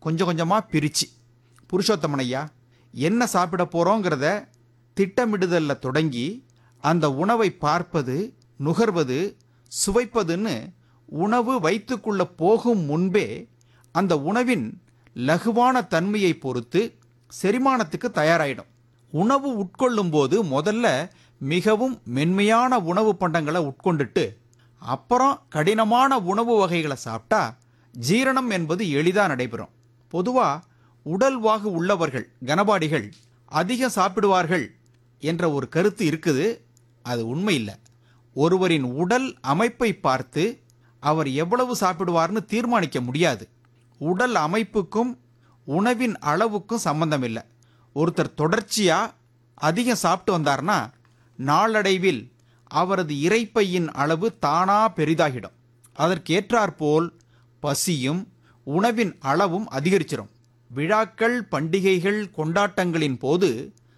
கொஞ்சம் கொஞ்சமாக பிரித்து புருஷோத்தமன் ஐயா என்ன சாப்பிட போகிறோங்கிறத திட்டமிடுதல்ல தொடங்கி அந்த உணவை பார்ப்பது நுகர்வது சுவைப்பதுன்னு உணவு வயிற்றுக்குள்ள போகும் முன்பே அந்த உணவின் லகுவான தன்மையை பொறுத்து செரிமானத்துக்கு தயாராயிடும் உணவு உட்கொள்ளும் போது முதல்ல மிகவும் மென்மையான உணவு பண்டங்களை உட்கொண்டுட்டு அப்புறம் கடினமான உணவு வகைகளை சாப்பிட்டா ஜீரணம் என்பது எளிதாக நடைபெறும் பொதுவாக உடல்வாகு உள்ளவர்கள் கனபாடிகள் அதிகம் சாப்பிடுவார்கள் என்ற ஒரு கருத்து இருக்குது அது உண்மை இல்லை ஒருவரின் உடல் அமைப்பை பார்த்து அவர் எவ்வளவு சாப்பிடுவார்னு தீர்மானிக்க முடியாது உடல் அமைப்புக்கும் உணவின் அளவுக்கும் சம்பந்தம் இல்லை ஒருத்தர் தொடர்ச்சியா அதிகம் சாப்பிட்டு வந்தார்னா நாளடைவில் அவரது இரைப்பையின் அளவு தானா பெரிதாகிடும் அதற்கேற்றாற்போல் பசியும் உணவின் அளவும் அதிகரிச்சிடும் விழாக்கள் பண்டிகைகள் கொண்டாட்டங்களின் போது